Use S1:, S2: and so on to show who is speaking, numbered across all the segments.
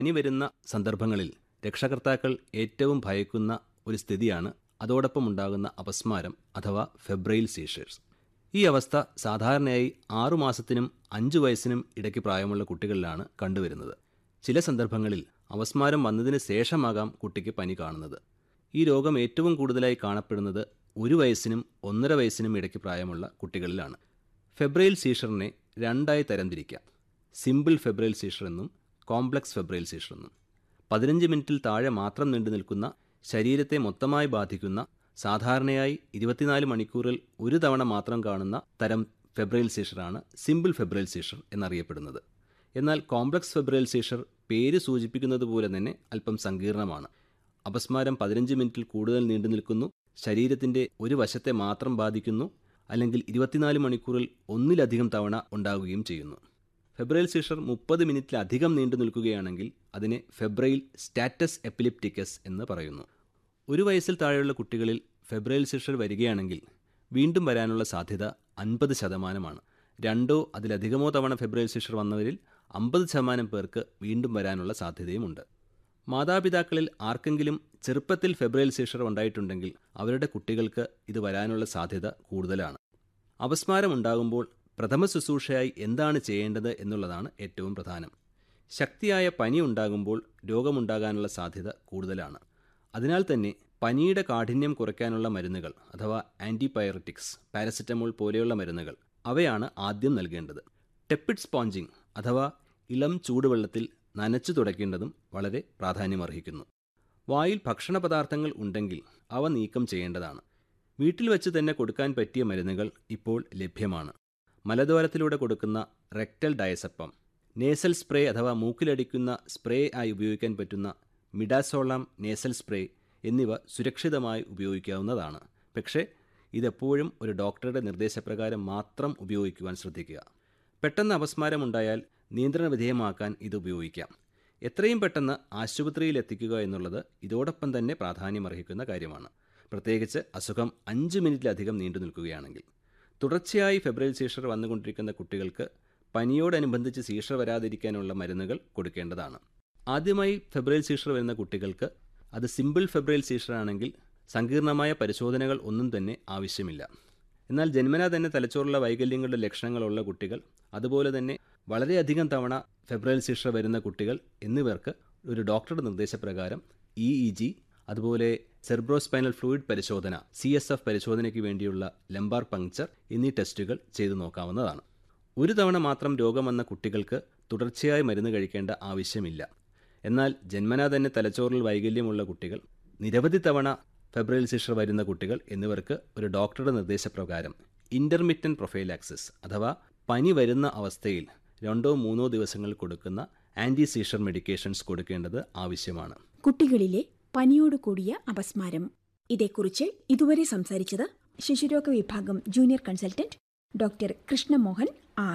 S1: ഇനി വരുന്ന സന്ദർഭങ്ങളിൽ രക്ഷകർത്താക്കൾ ഏറ്റവും ഭയക്കുന്ന ഒരു സ്ഥിതിയാണ് അതോടൊപ്പം ഉണ്ടാകുന്ന അപസ്മാരം അഥവാ ഫെബ്രൈൽ സീഷേഴ്സ് ഈ അവസ്ഥ സാധാരണയായി ആറുമാസത്തിനും അഞ്ചു വയസ്സിനും ഇടയ്ക്ക് പ്രായമുള്ള കുട്ടികളിലാണ് കണ്ടുവരുന്നത് ചില സന്ദർഭങ്ങളിൽ അപസ്മാരം വന്നതിന് ശേഷമാകാം കുട്ടിക്ക് പനി കാണുന്നത് ഈ രോഗം ഏറ്റവും കൂടുതലായി കാണപ്പെടുന്നത് ഒരു വയസ്സിനും ഒന്നര വയസ്സിനും ഇടയ്ക്ക് പ്രായമുള്ള കുട്ടികളിലാണ് ഫെബ്രൈൽ സീഷറിനെ രണ്ടായി തരംതിരിക്കാം സിമ്പിൾ ഫെബ്രൈൽ സീഷർ എന്നും കോംപ്ലക്സ് ഫെബ്രൈൽ സീഷർ എന്നും പതിനഞ്ച് മിനിറ്റിൽ താഴെ മാത്രം നീണ്ടു നിൽക്കുന്ന ശരീരത്തെ മൊത്തമായി ബാധിക്കുന്ന സാധാരണയായി ഇരുപത്തിനാല് മണിക്കൂറിൽ ഒരു തവണ മാത്രം കാണുന്ന തരം ഫെബ്രൈൽ സീഷറാണ് സിമ്പിൾ ഫെബ്രൈൽ സീഷർ എന്നറിയപ്പെടുന്നത് എന്നാൽ കോംപ്ലക്സ് ഫെബ്രൈൽ സീഷർ പേര് സൂചിപ്പിക്കുന്നത് പോലെ തന്നെ അല്പം സങ്കീർണമാണ് അപസ്മാരം പതിനഞ്ച് മിനിറ്റിൽ കൂടുതൽ നീണ്ടു നിൽക്കുന്നു ശരീരത്തിൻ്റെ ഒരു വശത്തെ മാത്രം ബാധിക്കുന്നു അല്ലെങ്കിൽ ഇരുപത്തിനാല് മണിക്കൂറിൽ ഒന്നിലധികം തവണ ഉണ്ടാകുകയും ചെയ്യുന്നു ഫെബ്രൈൽ സീഷർ മുപ്പത് മിനിറ്റിലധികം നീണ്ടു നിൽക്കുകയാണെങ്കിൽ അതിനെ ഫെബ്രൈൽ സ്റ്റാറ്റസ് എപ്പിലിപ്റ്റിക്കസ് എന്ന് പറയുന്നു ഒരു വയസ്സിൽ താഴെയുള്ള കുട്ടികളിൽ ഫെബ്രൈൽ സീഷർ വരികയാണെങ്കിൽ വീണ്ടും വരാനുള്ള സാധ്യത അൻപത് ശതമാനമാണ് രണ്ടോ അതിലധികമോ തവണ ഫെബ്രൈൽ സീഷർ വന്നവരിൽ അമ്പത് ശതമാനം പേർക്ക് വീണ്ടും വരാനുള്ള സാധ്യതയുമുണ്ട് മാതാപിതാക്കളിൽ ആർക്കെങ്കിലും ചെറുപ്പത്തിൽ ഫെബ്രൈൽ സീഷർ ഉണ്ടായിട്ടുണ്ടെങ്കിൽ അവരുടെ കുട്ടികൾക്ക് ഇത് വരാനുള്ള സാധ്യത കൂടുതലാണ് അപസ്മാരം ഉണ്ടാകുമ്പോൾ പ്രഥമ ശുശ്രൂഷയായി എന്താണ് ചെയ്യേണ്ടത് എന്നുള്ളതാണ് ഏറ്റവും പ്രധാനം ശക്തിയായ പനി ഉണ്ടാകുമ്പോൾ രോഗമുണ്ടാകാനുള്ള സാധ്യത കൂടുതലാണ് അതിനാൽ തന്നെ പനിയുടെ കാഠിന്യം കുറയ്ക്കാനുള്ള മരുന്നുകൾ അഥവാ ആൻറ്റിബയോട്ടിക്സ് പാരസെറ്റമോൾ പോലെയുള്ള മരുന്നുകൾ അവയാണ് ആദ്യം നൽകേണ്ടത് ടെപ്പിഡ് സ്പോഞ്ചിങ് അഥവാ ഇളം ചൂടുവെള്ളത്തിൽ നനച്ചു തുടയ്ക്കേണ്ടതും വളരെ പ്രാധാന്യമർഹിക്കുന്നു വായിൽ ഭക്ഷണ പദാർത്ഥങ്ങൾ ഉണ്ടെങ്കിൽ അവ നീക്കം ചെയ്യേണ്ടതാണ് വീട്ടിൽ വെച്ച് തന്നെ കൊടുക്കാൻ പറ്റിയ മരുന്നുകൾ ഇപ്പോൾ ലഭ്യമാണ് മലദ്വാരത്തിലൂടെ കൊടുക്കുന്ന റെക്ടൽ ഡയസപ്പം നേസൽ സ്പ്രേ അഥവാ മൂക്കിലടിക്കുന്ന സ്പ്രേ ആയി ഉപയോഗിക്കാൻ പറ്റുന്ന മിഡാസോളം നേസൽ സ്പ്രേ എന്നിവ സുരക്ഷിതമായി ഉപയോഗിക്കാവുന്നതാണ് പക്ഷേ ഇതെപ്പോഴും ഒരു ഡോക്ടറുടെ നിർദ്ദേശപ്രകാരം മാത്രം ഉപയോഗിക്കുവാൻ ശ്രദ്ധിക്കുക പെട്ടെന്ന് അപസ്മാരമുണ്ടായാൽ നിയന്ത്രണ വിധേയമാക്കാൻ ഇത് ഉപയോഗിക്കാം എത്രയും പെട്ടെന്ന് ആശുപത്രിയിൽ എത്തിക്കുക എന്നുള്ളത് ഇതോടൊപ്പം തന്നെ പ്രാധാന്യമർഹിക്കുന്ന കാര്യമാണ് പ്രത്യേകിച്ച് അസുഖം അഞ്ച് മിനിറ്റിലധികം നീണ്ടു നിൽക്കുകയാണെങ്കിൽ തുടർച്ചയായി ഫെബ്രൈൽ സീഷർ വന്നുകൊണ്ടിരിക്കുന്ന കുട്ടികൾക്ക് പനിയോടനുബന്ധിച്ച് സീഷർ വരാതിരിക്കാനുള്ള മരുന്നുകൾ കൊടുക്കേണ്ടതാണ് ആദ്യമായി ഫെബ്രൈൽ സീഷർ വരുന്ന കുട്ടികൾക്ക് അത് സിമ്പിൾ ഫെബ്രൈൽ സീഷർ ആണെങ്കിൽ സങ്കീർണമായ പരിശോധനകൾ ഒന്നും തന്നെ ആവശ്യമില്ല എന്നാൽ ജന്മനാ തന്നെ തലച്ചോറുള്ള വൈകല്യങ്ങളുടെ ലക്ഷണങ്ങളുള്ള കുട്ടികൾ അതുപോലെ തന്നെ വളരെയധികം തവണ ഫെബ്രൈൽ സീഷർ വരുന്ന കുട്ടികൾ എന്നിവർക്ക് ഒരു ഡോക്ടറുടെ നിർദ്ദേശപ്രകാരം ഇ ഇ ജി അതുപോലെ സെർബ്രോസ്പൈനൽ ഫ്ലൂയിഡ് പരിശോധന സി എസ് എഫ് പരിശോധനയ്ക്ക് വേണ്ടിയുള്ള ലംബാർ പങ്ക്ചർ എന്നീ ടെസ്റ്റുകൾ ചെയ്തു നോക്കാവുന്നതാണ് ഒരു തവണ മാത്രം രോഗം വന്ന കുട്ടികൾക്ക് തുടർച്ചയായി മരുന്ന് കഴിക്കേണ്ട ആവശ്യമില്ല എന്നാൽ ജന്മനാ തന്നെ തലച്ചോറിൽ വൈകല്യമുള്ള കുട്ടികൾ നിരവധി തവണ ഫെബ്രൈൽ സീഷർ വരുന്ന കുട്ടികൾ എന്നിവർക്ക് ഒരു ഡോക്ടറുടെ നിർദ്ദേശപ്രകാരം ഇന്റർമിറ്റൻ പ്രൊഫൈലാക്സിസ് അഥവാ പനി വരുന്ന അവസ്ഥയിൽ രണ്ടോ മൂന്നോ ദിവസങ്ങൾ കൊടുക്കുന്ന ആൻറ്റി സീഷർ മെഡിക്കേഷൻസ് കൊടുക്കേണ്ടത് ആവശ്യമാണ്
S2: കുട്ടികളിലെ പനിയോട് കൂടിയ അപസ്മാരം ഇതേക്കുറിച്ച് ഇതുവരെ സംസാരിച്ചത് ശിശുരോഗ വിഭാഗം junior consultant doctor Krishnamohan R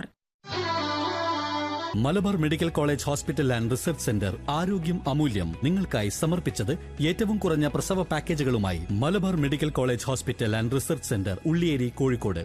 S3: Malabar medical college hospital and research centre ആരോഗ്യം അമൂല്യം നിങ്ങൾക്കായി സമർപ്പിച്ചത് ഏറ്റവും കുറഞ്ഞ പ്രസവ പാക്കേജുകളുമായി Malabar medical college hospital and research centre Ulliyeri Kozhikode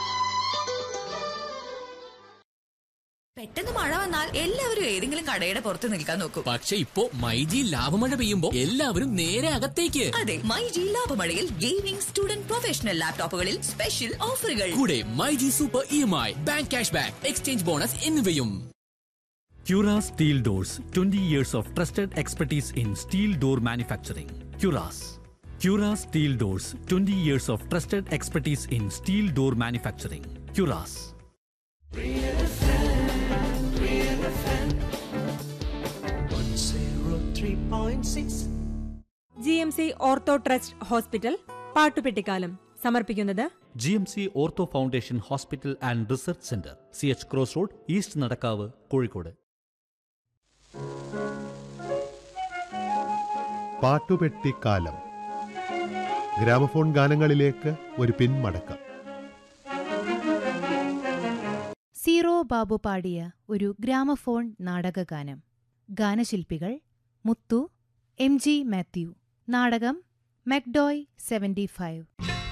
S4: പെട്ടെന്ന് മഴ വന്നാൽ എല്ലാവരും ഏതെങ്കിലും കടയുടെ പുറത്ത് നിൽക്കാൻ നോക്കും
S5: പക്ഷെ ഇപ്പോ മൈജി ലാഭമഴ പെയ്യുമ്പോ എല്ലാവരും നേരെ അകത്തേക്ക്
S4: അതെ മൈ ജി ലാഭമഴയിൽ ഗെയിമിംഗ് സ്റ്റുഡന്റ് പ്രൊഫഷണൽ ലാപ്ടോപ്പുകളിൽ സ്പെഷ്യൽ ഓഫറുകൾ
S5: കൂടെ my G super E M I bank cash back exchange bonus എന്നിവയും
S3: Cura Steel Doors 20 years of trusted expertise in steel door manufacturing. Curas. Cura Steel Doors 20 years of trusted expertise in steel door manufacturing. Curas.
S6: G M C ortho trust hospital പാട്ടുപെട്ടിക്കാലം സമർപ്പിക്കുന്നത്
S3: GMC Ortho Foundation Hospital and Research Center. CH Cross Road, East Nadakkavu Kozhikode
S7: പാട്ടുപെട്ടിക്കാലം gramophone ഗാനങ്ങളിലേക്ക് ഒരു പിന്മടക്കം
S8: zero Babu പാടിയ ഒരു gramophone നാടകഗാനം ഗാനശില്പികൾ മുത്തു എം ജി മാത്യു നാടകം മെക്ഡോയ് സെവന്റി ഫൈവ്